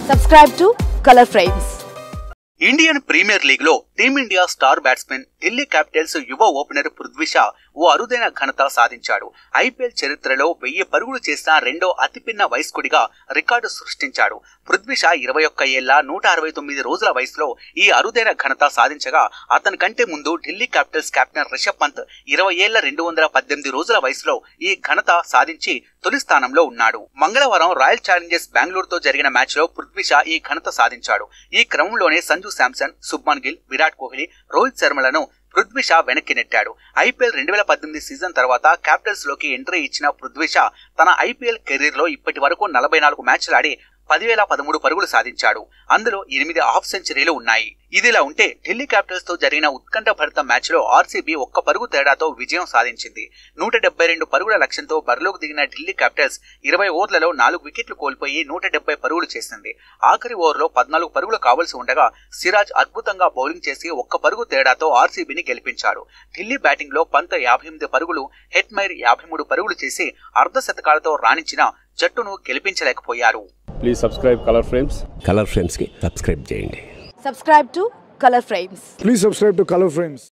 Subscribe to Color Frames. Indian Premier League లో Team India star batsmen Delhi Capitals యువ opener Prithvi Shaw ఓ అరుదైన ఘనత సాధించాడు ఐపీఎల్ చరిత్రలో వెయ్యి పరుగులు చేసిన రెండో అతిపిన్న వయస్కుడిగా రికార్డు సృష్టించాడు పృథ్వీ షా ఇరవై ఒక్క ఏళ్ల నూట అరవై తొమ్మిది రోజుల వయసులో ఈ అరుదైన ఘనత సాధించగా అతని కంటే ముందు ఢిల్లీ క్యాపిటల్స్ కెప్టెన్ రిషబ్ పంత్ ఇరవై ఏళ్ల రెండు వందల పద్దెనిమిది రోజుల వయసులో ఈ ఘనత సాధించి తొలి స్థానంలో ఉన్నాడు మంగళవారం రాయల్ ఛాలెంజర్స్ బెంగళూరుతో జరిగిన మ్యాచ్ లో పృథ్వీ షా ఈ ఘనత సాధించాడు ఈ క్రమంలోనే సంజు శాంసన్ శుభ్మన్ గిల్ విరాట్ కోహ్లీ రోహిత్ శర్మలను పృథ్వీ షా వెనక్కి నెట్టాడు ఐపీఎల్ రెండు వేల పద్దెనిమిది సీజన్ తర్వాత క్యాపిటల్స్ లోకి ఎంట్రీ ఇచ్చిన పృథ్వీ షా తన ఐపీఎల్ కెరీర్ లో ఇప్పటి వరకు నలభై నాలుగు మ్యాచ్లు ఆడి పదివేల పదమూడు పరుగులు సాధించాడు అందులో ఎనిమిది హాఫ్ సెంచరీలు ఉన్నాయి ఇదిలా ఉంటే ఢిల్లీ క్యాపిటల్స్ తో జరిగిన ఉత్కంఠభరిత మ్యాచ్ లో ఆర్సీబీ ఒక్క పరుగు తేడాతో విజయం సాధించింది నూట డెబ్బై రెండు పరుగుల లక్ష్యంతో బరిలోకి దిగిన ఢిల్లీ క్యాపిటల్స్ ఇరవై ఓవర్లలో నాలుగు వికెట్లు కోల్పోయి నూట డెబ్బై పరుగులు చేసింది ఆఖరి ఓవర్లో పద్నాలుగు పరుగులు కావాల్సి ఉండగా సిరాజ్ అద్భుతంగా బౌలింగ్ చేసి ఒక్క పరుగు తేడాతో ఆర్సీబీని గెలిపించాడు ఢిల్లీ బ్యాటింగ్ లో పంత్ యాభై ఎనిమిది పరుగులు హెట్మైర్ యాభై మూడు పరుగులు చేసి అర్ధ శతకాలతో రాణించిన జట్టును గెలిపించలేకపోయారు please subscribe colour frames colour ఫ్రేమ్స్కి సబ్స్క్రైబ్ చేయండి Subscribe to Color Frames. Please subscribe to Color Frames.